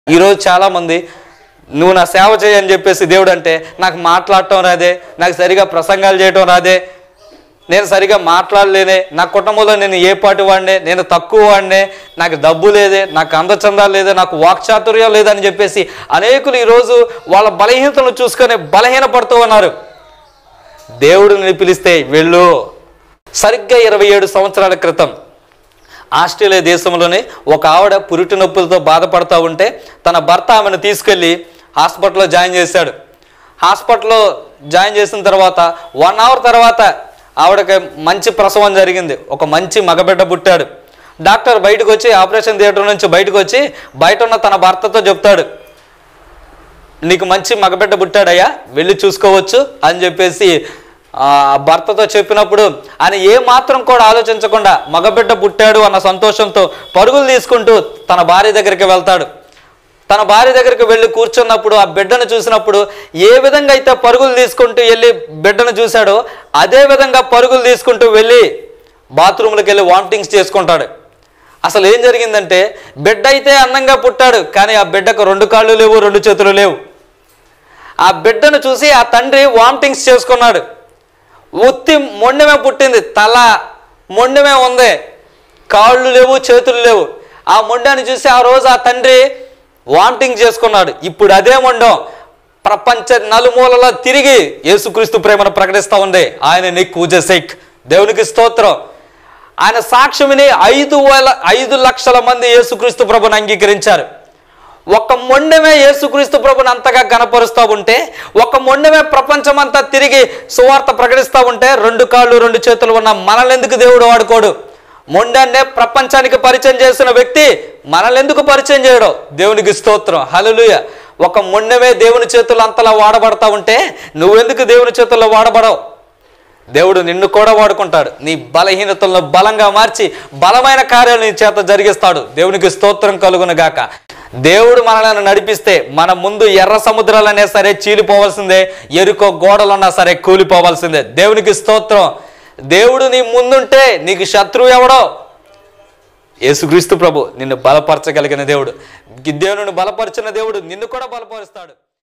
ఈరోజు చాలామంది నువ్వు నా సేవ చేయని చెప్పేసి దేవుడు అంటే నాకు మాట్లాడటం రాదే నాకు సరిగా ప్రసంగాలు చేయటం రాదే నేను సరిగా మాట్లాడలేనే నా కుటుంబంలో నేను ఏ పాటి వాడినే నేను తక్కువ వాడినే నాకు డబ్బు లేదే నాకు అందచందాలు లేదే నాకు వాక్చాతుర్యం లేదని చెప్పేసి అనేకులు ఈరోజు వాళ్ళ బలహీనతను చూసుకొని బలహీనపడుతూ ఉన్నారు దేవుడు నిన్ను పిలిస్తే వెళ్ళు సరిగ్గా ఇరవై ఏడు సంవత్సరాల క్రితం ఆస్ట్రేలియా దేశంలోనే ఒక ఆవిడ పురిటి నొప్పులతో బాధపడతా ఉంటే తన భర్త ఆమెను తీసుకెళ్ళి హాస్పిటల్లో జాయిన్ చేశాడు హాస్పిటల్లో జాయిన్ చేసిన తర్వాత వన్ అవర్ తర్వాత ఆవిడకి మంచి ప్రసవం జరిగింది ఒక మంచి మగబిడ్డ పుట్టాడు డాక్టర్ బయటకు వచ్చి ఆపరేషన్ థియేటర్ నుంచి బయటకు వచ్చి బయట ఉన్న తన భర్తతో చెప్తాడు నీకు మంచి మగబిడ్డ పుట్టాడయ్యా వెళ్ళి చూసుకోవచ్చు అని చెప్పేసి ఆ భర్తతో చెప్పినప్పుడు ఆయన ఏ మాత్రం కూడా ఆలోచించకుండా మగబిడ్డ పుట్టాడు అన్న సంతోషంతో పరుగులు తీసుకుంటూ తన భార్య దగ్గరికి వెళ్తాడు తన భార్య దగ్గరికి వెళ్ళి కూర్చున్నప్పుడు ఆ బిడ్డను చూసినప్పుడు ఏ విధంగా అయితే పరుగులు తీసుకుంటూ వెళ్ళి బిడ్డను చూశాడో అదే విధంగా పరుగులు తీసుకుంటూ వెళ్ళి బాత్రూంలోకి వెళ్ళి వామిటింగ్స్ చేసుకుంటాడు అసలు ఏం జరిగిందంటే బిడ్డ అయితే అందంగా పుట్టాడు కానీ ఆ బిడ్డకు రెండు కాళ్ళు లేవు రెండు చేతులు లేవు ఆ బిడ్డను చూసి ఆ తండ్రి వామిటింగ్స్ చేసుకున్నాడు ఉత్తి మొండమే పుట్టింది తల మొండమే ఉంది కాళ్ళు లేవు చేతులు లేవు ఆ మొండాన్ని చూసి ఆ రోజు ఆ తండ్రి వామిటింగ్ చేసుకున్నాడు ఇప్పుడు అదే మొండం ప్రపంచ నలుమూలలో తిరిగి యేసుక్రీస్తు ప్రేమను ప్రకటిస్తూ ఉంది ఆయన నీకు జసైక్ దేవునికి స్తోత్రం ఆయన సాక్ష్యమిని ఐదు వేల ఐదు లక్షల మంది యేసుక్రీస్తు ప్రభుని అంగీకరించారు ఒక మొండమే యేసుక్రీస్తు ప్రభుని అంతగా గనపరుస్తూ ఉంటే ఒక మొండమే ప్రపంచమంతా తిరిగి సువార్త ప్రకటిస్తూ ఉంటే రెండు కాళ్ళు రెండు చేతులు ఉన్న మనల్ని దేవుడు వాడుకోడు మొండాన్నే ప్రపంచానికి పరిచయం చేసిన వ్యక్తి మనల్ని పరిచయం చేయడం దేవునికి స్తోత్రం హల్లెలూయ ఒక మొండమే దేవుని చేతులు అంతలా వాడబడతా ఉంటే నువ్వెందుకు దేవుని చేతుల్లో వాడబడవు దేవుడు నిన్ను కూడా వాడుకుంటాడు నీ బలహీనతలను బలంగా మార్చి బలమైన కార్యాలు నీ చేత జరిగిస్తాడు దేవునికి స్తోత్రం కలుగును గాక దేవుడు మనల్ని నడిపిస్తే మన ముందు ఎర్ర సముద్రాలనే సరే చీలిపోవాల్సిందే ఎరుకో గోడలున్నా సరే కూలిపోవాల్సిందే దేవునికి స్తోత్రం దేవుడు నీ ముందుంటే నీకు శత్రువు ఎవడో యేసుక్రీస్తు ప్రభు నిన్ను బలపరచగలిగిన దేవుడు గిద్దేవుని బలపరిచిన దేవుడు నిన్ను కూడా బలపరుస్తాడు